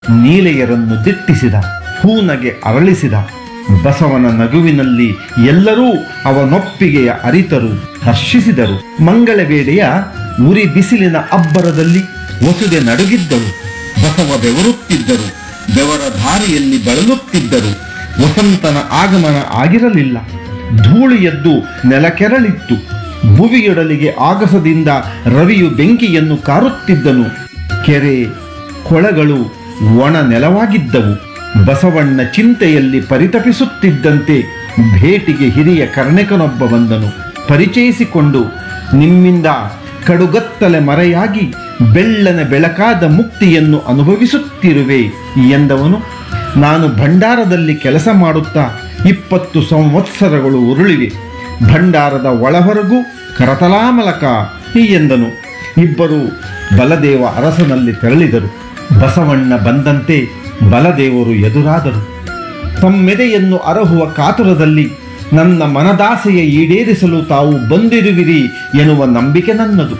ನೀಲೆಯರನ್ನು ದಿಟ್ಟಿಸಿದ ಹೂನಗೆ ಅರಳಿಸಿದ ಬಸವನ ನಗುವಿನಲ್ಲಿ ಎಲ್ಲರೂ ಅವನೊಪ್ಪಿಗೆಯ ಅರಿತರು ಹರ್ಷಿಸಿದರು ಮಂಗಳವೇಳೆಯ ಉರಿ ಬಿಸಿಲಿನ ಅಬ್ಬರದಲ್ಲಿ ವಸುದೆ ನಡುಗಿದ್ದರು ಬಸವ ಬೆವರುತ್ತಿದ್ದರು ಬೆವರ ಧಾರೆಯಲ್ಲಿ ಬಳಲುತ್ತಿದ್ದರು ವಸಂತನ ಆಗಮನ ಆಗಿರಲಿಲ್ಲ ಧೂಳು ಎದ್ದು ನೆಲಕೆರಳಿತ್ತು ಭುವಿಯೊಡಲಿಗೆ ಆಗಸದಿಂದ ರವಿಯು ಬೆಂಕಿಯನ್ನು ಕಾರುತ್ತಿದ್ದನು ಕೆರೆ ಕೊಳಗಳು ಒಣ ನೆಲವಾಗಿದ್ದವು ಬಸವಣ್ಣ ಚಿಂತೆಯಲ್ಲಿ ಪರಿತಪಿಸುತ್ತಿದ್ದಂತೆ ಭೇಟಿಗೆ ಹಿರಿಯ ಕರ್ಣಕನೊಬ್ಬ ಬಂದನು ಪರಿಚಯಿಸಿಕೊಂಡು ನಿಮ್ಮಿಂದ ಕಡುಗತ್ತಲೆ ಮರೆಯಾಗಿ ಬೆಳ್ಳನೆ ಬೆಳಕಾದ ಮುಕ್ತಿಯನ್ನು ಅನುಭವಿಸುತ್ತಿರುವೆ ಎಂದವನು ನಾನು ಭಂಡಾರದಲ್ಲಿ ಕೆಲಸ ಮಾಡುತ್ತಾ ಇಪ್ಪತ್ತು ಸಂವತ್ಸರಗಳು ಉರುಳಿವೆ ಭಂಡಾರದ ಒಳಹೊರಗು ಕರತಲಾಮಲಕ ಎಂದನು ಇಬ್ಬರು ಬಲದೇವ ಅರಸನಲ್ಲಿ ತೆರಳಿದರು ಬಸವಣ್ಣ ಬಂದಂತೆ ಬಲದೇವರು ಎದುರಾದರು ತಮ್ಮೆದೆಯನ್ನು ಅರಹುವ ಕಾತುರದಲ್ಲಿ ನನ್ನ ಮನದಾಸೆಯ ಈಡೇರಿಸಲು ತಾವು ಬಂದಿರುವಿರಿ ಎನ್ನುವ ನಂಬಿಕೆ ನನ್ನದು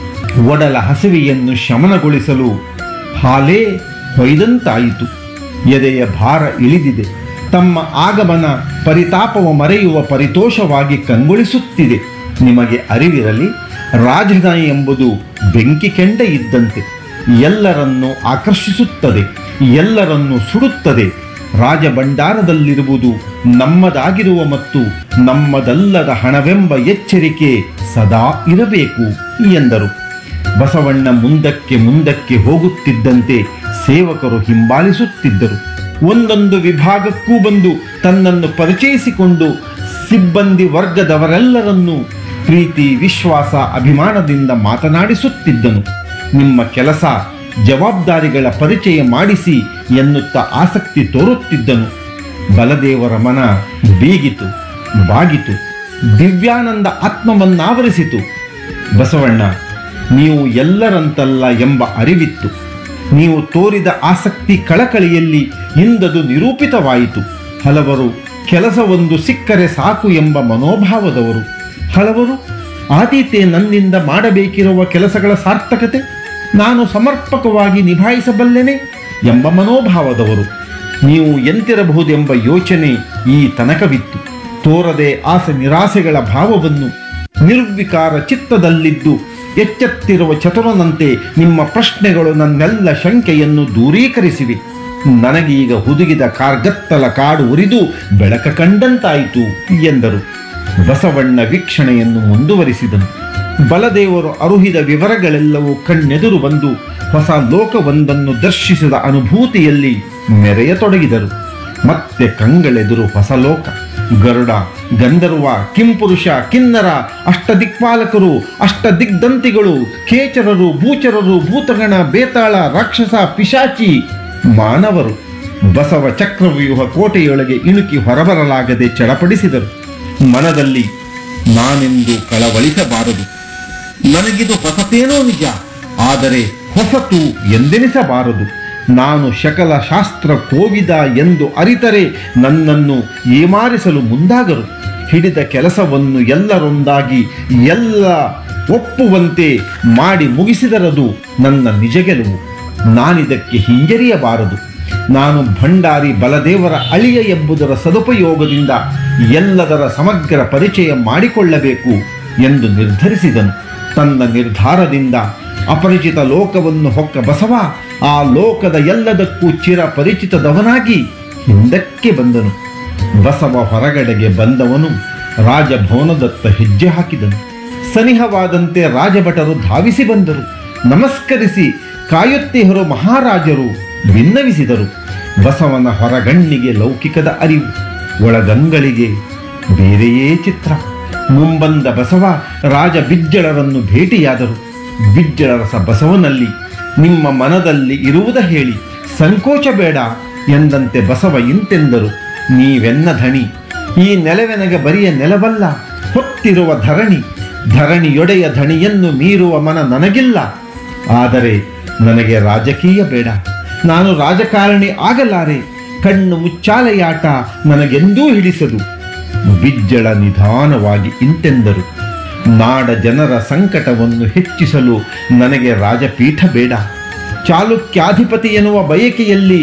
ಒಡಲ ಹಸಿವೆಯನ್ನು ಶಮನಗೊಳಿಸಲು ಹಾಲೇ ಹೊಯ್ದಂತಾಯಿತು ಎದೆಯ ಭಾರ ಇಳಿದಿದೆ ತಮ್ಮ ಆಗಮನ ಪರಿತಾಪವ ಮರೆಯುವ ಪರಿತೋಷವಾಗಿ ಕಂಗೊಳಿಸುತ್ತಿದೆ ನಿಮಗೆ ಅರಿವಿರಲಿ ರಾಜಧಾನಿ ಎಂಬುದು ಬೆಂಕಿ ಕೆಂಡ ಇದ್ದಂತೆ ಎಲ್ಲರನ್ನು ಆಕರ್ಷಿಸುತ್ತದೆ ಎಲ್ಲರನ್ನು ಸುಡುತ್ತದೆ ರಾಜಭಂಡಾರದಲ್ಲಿರುವುದು ನಮ್ಮದಾಗಿರುವ ಮತ್ತು ನಮ್ಮದಲ್ಲದ ಹಣವೆಂಬ ಎಚ್ಚರಿಕೆ ಸದಾ ಇರಬೇಕು ಎಂದರು ಬಸವಣ್ಣ ಮುಂದಕ್ಕೆ ಮುಂದಕ್ಕೆ ಹೋಗುತ್ತಿದ್ದಂತೆ ಸೇವಕರು ಹಿಂಬಾಲಿಸುತ್ತಿದ್ದರು ಒಂದೊಂದು ವಿಭಾಗಕ್ಕೂ ಬಂದು ತನ್ನನ್ನು ಪರಿಚಯಿಸಿಕೊಂಡು ಸಿಬ್ಬಂದಿ ವರ್ಗದವರೆಲ್ಲರನ್ನೂ ಪ್ರೀತಿ ವಿಶ್ವಾಸ ಅಭಿಮಾನದಿಂದ ಮಾತನಾಡಿಸುತ್ತಿದ್ದನು ನಿಮ್ಮ ಕೆಲಸ ಜವಾಬ್ದಾರಿಗಳ ಪರಿಚಯ ಮಾಡಿಸಿ ಎನ್ನುತ್ತಾ ಆಸಕ್ತಿ ತೋರುತ್ತಿದ್ದನು ಬಲದೇವರ ಮನ ಬೀಗಿತು ಬಾಗಿತು ದಿವ್ಯಾನಂದ ಆತ್ಮವನ್ನಾವರಿಸಿತು ಬಸವಣ್ಣ ನೀವು ಎಲ್ಲರಂತಲ್ಲ ಎಂಬ ಅರಿವಿತ್ತು ನೀವು ತೋರಿದ ಆಸಕ್ತಿ ಕಳಕಳಿಯಲ್ಲಿ ಇಂದದು ನಿರೂಪಿತವಾಯಿತು ಹಲವರು ಕೆಲಸವೊಂದು ಸಿಕ್ಕರೆ ಸಾಕು ಎಂಬ ಮನೋಭಾವದವರು ಹಲವರು ಆದೀತೆ ನನ್ನಿಂದ ಮಾಡಬೇಕಿರುವ ಕೆಲಸಗಳ ಸಾರ್ಥಕತೆ ನಾನು ಸಮರ್ಪಕವಾಗಿ ನಿಭಾಯಿಸಬಲ್ಲೆನೆ ಎಂಬ ಮನೋಭಾವದವರು ನೀವು ಎಂತಿರಬಹುದೆಂಬ ಯೋಚನೆ ಈ ತನಕವಿತ್ತು ತೋರದೆ ಆಸೆ ನಿರಾಸೆಗಳ ಭಾವವನ್ನು ನಿರ್ವಿಕಾರ ಚಿತ್ತದಲ್ಲಿದ್ದು ಎಚ್ಚೆತ್ತಿರುವ ಚತುರನಂತೆ ನಿಮ್ಮ ಪ್ರಶ್ನೆಗಳು ನನ್ನೆಲ್ಲ ಶಂಕೆಯನ್ನು ದೂರೀಕರಿಸಿವೆ ನನಗೀಗ ಹುದುಗಿದ ಕಾರ್ಗತ್ತಲ ಕಾಡು ಉರಿದು ಬೆಳಕ ಕಂಡಂತಾಯಿತು ಎಂದರು ಬಸವಣ್ಣ ವೀಕ್ಷಣೆಯನ್ನು ಮುಂದುವರಿಸಿದನು ಬಲದೇವರು ಅರುಹಿದ ವಿವರಗಳೆಲ್ಲವೂ ಕಣ್ಣೆದುರು ಬಂದು ಹೊಸ ಲೋಕವೊಂದನ್ನು ದರ್ಶಿಸಿದ ಅನುಭೂತಿಯಲ್ಲಿ ಮೆರೆಯತೊಡಗಿದರು ಮತ್ತೆ ಕಂಗಳೆದುರು ಹೊಸ ಲೋಕ ಗರುಡ ಗಂಧರ್ವ ಕಿಂಪುರುಷ ಕಿನ್ನರ ಅಷ್ಟದಿಕ್ಪಾಲಕರು ಅಷ್ಟದಿಗ್ದಂತಿಗಳು ಕೇಚರರು ಭೂಚರರು ಭೂತಗಣ ಬೇತಾಳ ರಾಕ್ಷಸ ಪಿಶಾಚಿ ಮಾನವರು ಬಸವ ಚಕ್ರವ್ಯೂಹ ಕೋಟೆಯೊಳಗೆ ಇಣುಕಿ ಹೊರಬರಲಾಗದೆ ಚಡಪಡಿಸಿದರು ಮನದಲ್ಲಿ ನಾನೆಂದು ಕಳವಳಿಸಬಾರದು ನನಗಿದು ಹೊಸತೇನೋ ನಿಜ ಆದರೆ ಹೊಸತು ಎಂದೆನಿಸಬಾರದು ನಾನು ಶಕಲ ಶಾಸ್ತ್ರ ಕೋವಿದ ಎಂದು ಅರಿತರೆ ನನ್ನನ್ನು ಏಮಾರಿಸಲು ಮುಂದಾಗರು ಹಿಡಿದ ಕೆಲಸವನ್ನು ಎಲ್ಲರೊಂದಾಗಿ ಎಲ್ಲ ಒಪ್ಪುವಂತೆ ಮಾಡಿ ಮುಗಿಸಿದರದು ನನ್ನ ನಿಜ ಗೆಲುವು ನಾನಿದಕ್ಕೆ ಹಿಂಜರಿಯಬಾರದು ನಾನು ಭಂಡಾರಿ ಬಲದೇವರ ಅಳಿಯ ಎಂಬುದರ ಸದುಪಯೋಗದಿಂದ ಎಲ್ಲದರ ಸಮಗ್ರ ಪರಿಚಯ ಮಾಡಿಕೊಳ್ಳಬೇಕು ಎಂದು ನಿರ್ಧರಿಸಿದನು ತನ್ನ ನಿರ್ಧಾರದಿಂದ ಅಪರಿಚಿತ ಲೋಕವನ್ನು ಹೊಕ್ಕ ಬಸವ ಆ ಲೋಕದ ಎಲ್ಲದಕ್ಕೂ ಚಿರ ಪರಿಚಿತದವನಾಗಿ ಹಿಂದಕ್ಕೆ ಬಂದನು ಬಸವ ಹೊರಗಡೆಗೆ ಬಂದವನು ರಾಜಭವನದತ್ತ ಹೆಜ್ಜೆ ಹಾಕಿದನು ಸನಿಹವಾದಂತೆ ರಾಜಭಟರು ಧಾವಿಸಿ ಬಂದರು ನಮಸ್ಕರಿಸಿ ಕಾಯುತ್ತಿಹರು ಮಹಾರಾಜರು ಭಿನ್ನವಿಸಿದರು ಬಸವನ ಹೊರಗಣ್ಣಿಗೆ ಲೌಕಿಕದ ಅರಿವು ಒಳಗಂಗಳಿಗೆ ಬೇರೆಯೇ ಚಿತ್ರ ಮುಂಬಂದ ಬಸವ ರಾಜ ಬಿಜ್ಜಳರನ್ನು ಭೇಟಿಯಾದರು ಬಿಜ್ಜಳರಸ ಬಸವನಲ್ಲಿ ನಿಮ್ಮ ಮನದಲ್ಲಿ ಇರುವುದ ಹೇಳಿ ಸಂಕೋಚ ಬೇಡ ಎಂದಂತೆ ಬಸವ ಇಂತೆಂದರು ನೀವೆನ್ನ ಧಣಿ ಈ ನೆಲವೆನಗೆ ಬರಿಯ ನೆಲವಲ್ಲ ಹೊತ್ತಿರುವ ಧರಣಿ ಧರಣಿಯೊಡೆಯ ಧಣಿಯನ್ನು ಮೀರುವ ಮನ ನನಗಿಲ್ಲ ಆದರೆ ನನಗೆ ರಾಜಕೀಯ ಬೇಡ ನಾನು ರಾಜಕಾರಣಿ ಆಗಲಾರೆ ಕಣ್ಣು ಮುಚ್ಚಾಲೆಯಾಟ ನನಗೆಂದೂ ಹಿಡಿಸದು ಬಿಜ್ಜಳ ನಿಧಾನವಾಗಿ ಇಂತೆಂದರು ನಾಡ ಜನರ ಸಂಕಟವನ್ನು ಹೆಚ್ಚಿಸಲು ನನಗೆ ರಾಜಪೀಠ ಬೇಡ ಚಾಲುಕ್ಯಾಧಿಪತಿ ಎನ್ನುವ ಬಯಕೆಯಲ್ಲಿ